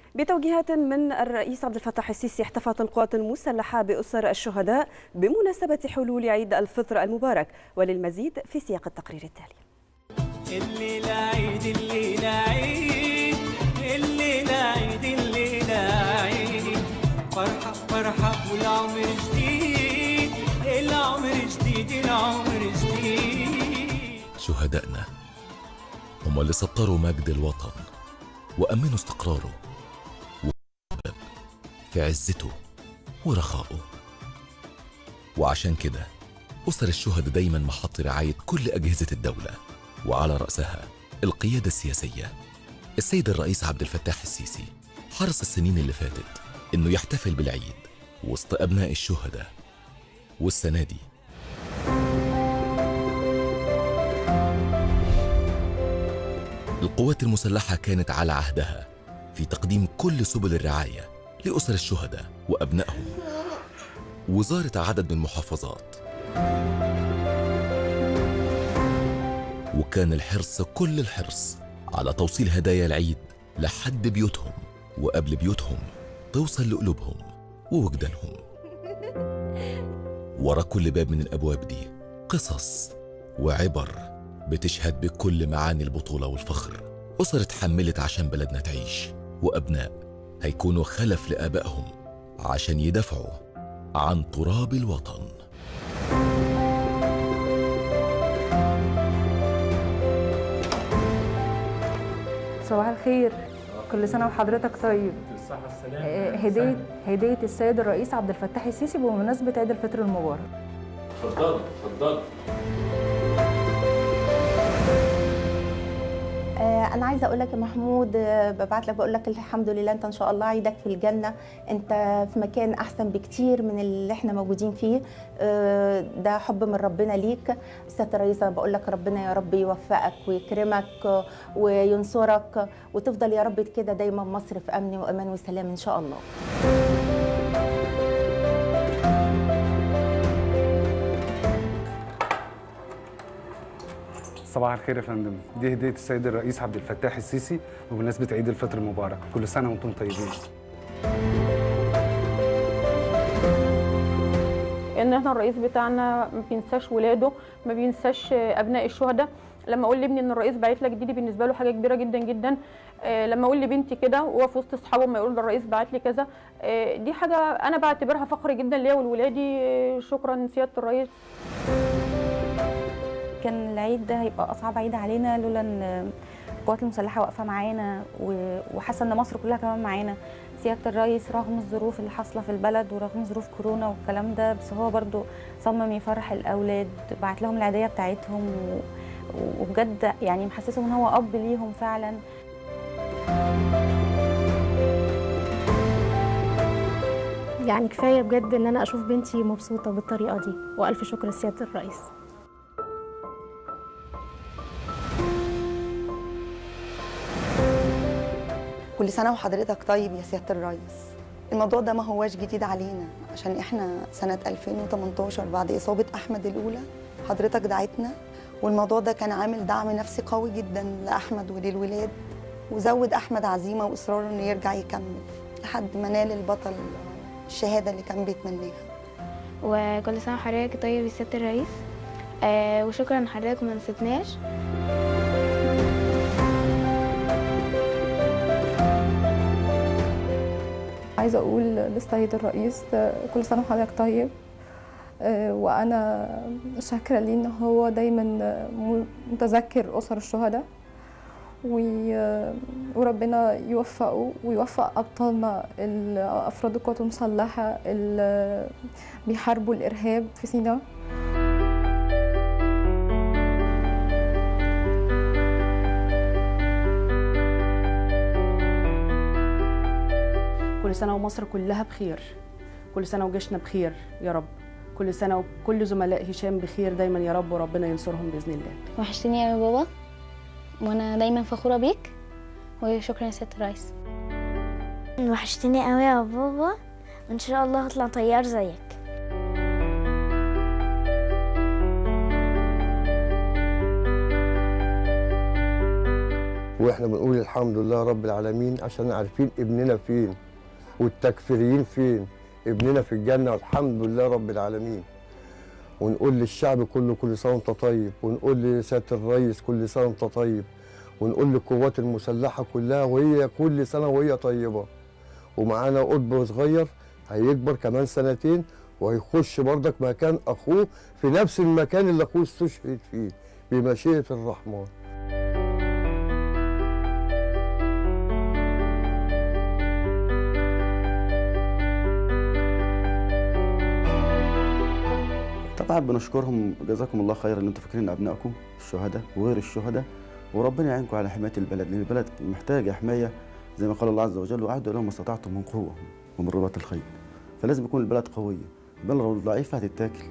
بتوجيهات من الرئيس عبد الفتاح السيسي احتفلت القوات المسلحة بأسر الشهداء بمناسبة حلول عيد الفطر المبارك وللمزيد في سياق التقرير التالي الليلة عيد الليلة عيد الليلة عيد الليلة عيد فرحة فرحة والعمر جديد العمر جديد العمر جديد شهدائنا هم اللي سطروا مجد الوطن وأمنوا استقراره وسبب في عزته ورخائه وعشان كده أسر الشهداء دايما محط رعاية كل أجهزة الدولة وعلى رأسها القيادة السياسية السيد الرئيس عبد الفتاح السيسي حرص السنين اللي فاتت إنه يحتفل بالعيد وسط أبناء الشهداء والسنة دي القوات المسلحة كانت على عهدها في تقديم كل سبل الرعاية لأسر الشهداء وأبنائهم وزارة عدد من المحافظات وكان الحرص كل الحرص على توصيل هدايا العيد لحد بيوتهم وقبل بيوتهم توصل لقلوبهم ووجدانهم ورا كل باب من الأبواب دي قصص وعبر بتشهد بكل معاني البطولة والفخر أسر اتحملت عشان بلدنا تعيش وأبناء هيكونوا خلف لآبائهم عشان يدافعوا عن تراب الوطن صباح الخير كل سنة وحضرتك طيب آه، هدية هدية السيد الرئيس عبد الفتاح السيسي بمناسبة عيد الفطر المبارك اتفضلي اتفضلي آه، انا عايزه اقول لك يا محمود آه، ببعت لك بقول لك الحمد لله انت ان شاء الله عيدك في الجنه انت في مكان احسن بكتير من اللي احنا موجودين فيه آه، ده حب من ربنا ليك سياده الرئيس أنا بقول لك ربنا يا رب يوفقك ويكرمك آه، وينصرك وتفضل يا رب كده دايما مصر في امن وامان وسلام ان شاء الله صباح الخير يا فندم دي هدية السيد الرئيس عبد الفتاح السيسي بمناسبة عيد الفطر المبارك كل سنة وانتم طيبين ان احنا الرئيس بتاعنا ما بينساش ولاده ما بينساش ابناء الشهداء لما اقول لابني ان الرئيس باعت لك دي, دي بالنسبه له حاجه كبيره جدا جدا آه، لما اقول لبنتي كده وهو في وسط اصحابه ما يقول ده الرئيس بعت لي كذا آه، دي حاجه انا بعتبرها فخر جدا ليا ولولادي آه، شكرا سياده الرئيس كان العيد ده هيبقى أصعب عيد علينا لولا إن القوات المسلحة واقفة معانا و- وحاسة إن مصر كلها كمان معانا سيادة الرئيس رغم الظروف اللي حاصلة في البلد ورغم ظروف كورونا والكلام ده بس هو برضو صمم يفرح الأولاد بعت لهم العيدية بتاعتهم و- وبجد يعني محسسهم إن هو أب ليهم فعلا يعني كفايه بجد ان انا اشوف بنتي مبسوطه بالطريقه دي والف شكر لسياده الرئيس كل سنة وحضرتك طيب يا سيادة الرئيس الموضوع ده ما هواش جديد علينا عشان احنا سنة 2018 بعد إصابة أحمد الأولى حضرتك دعيتنا والموضوع ده كان عامل دعم نفسي قوي جدا لأحمد وللولاد وزود أحمد عزيمة وإصراره إنه يرجع يكمل لحد ما نال البطل الشهادة اللي كان بيتمناها وكل سنة وحضرتك طيب يا سيادة الرئيس آه وشكرا لحضرتك ما نسيتناش عايزة أقول للسيد الرئيس كل سنة وحضرتك طيب آه، وأنا شاكرة ليه إن هو دايما م- متذكر أسر الشهداء وي- وربنا يوفقه ويوفق أبطالنا ال- أفراد القوات المسلحة اللي بيحاربوا الإرهاب في سيناء كل سنة ومصر كلها بخير كل سنة وجيشنا بخير يا رب كل سنة وكل زملاء هشام بخير دايما يا رب وربنا ينصرهم بإذن الله وحشتني يا بابا وانا دايما فخورة بيك وشكرا يا سيادة الرئيس وحشتني قوي يا بابا وان شاء الله هطلع طيار زيك واحنا بنقول الحمد لله رب العالمين عشان عارفين ابننا فين والتكفيريين فين ابننا في الجنه والحمد لله رب العالمين ونقول للشعب كله كل سنه وانت طيب ونقول لسياده الرئيس كل سنه وانت طيب ونقول للقوات المسلحه كلها وهي كل سنه وهي طيبه ومعانا قطب صغير هيكبر كمان سنتين وهيخش برضك مكان اخوه في نفس المكان اللي اخوه استشهد فيه بمشيئه الرحمن طبعا بنشكرهم جزاكم الله خيرا ان انتم فاكرين ابنائكم الشهداء وغير الشهداء وربنا يعينكم على حمايه البلد لان البلد محتاجه حمايه زي ما قال الله عز وجل واعدوا لهم ما استطعتم من قوه ومن رباط الخيل فلازم يكون البلد قويه البلد لو ضعيفه هتتاكل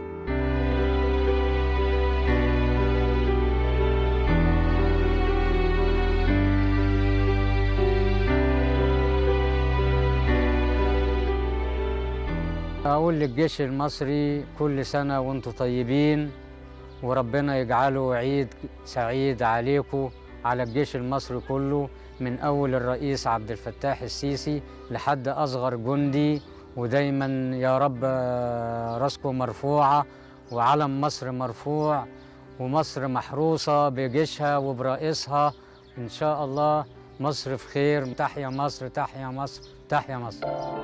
أقول للجيش المصري كل سنة وانتم طيبين وربنا يجعله عيد سعيد عليكم على الجيش المصري كله من أول الرئيس عبد الفتاح السيسي لحد أصغر جندي ودايما يا رب آه، راسكم مرفوعة وعلم مصر مرفوع ومصر محروسة بجيشها وبرئيسها إن شاء الله مصر في خير تحيا مصر تحيا مصر تحيا مصر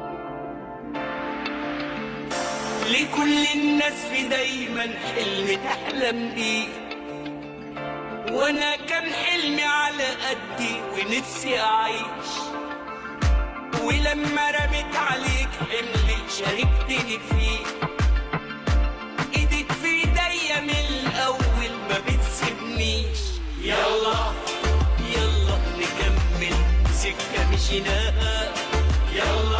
لكل الناس في دايما حلم تحلم بيه وانا كان حلمي على قدي ونفسي اعيش ولما رميت عليك حملي شاركتني فيه ايدك في ايديا من الاول ما بتسيبنيش يلا يلا نكمل سكه مشيناها يلا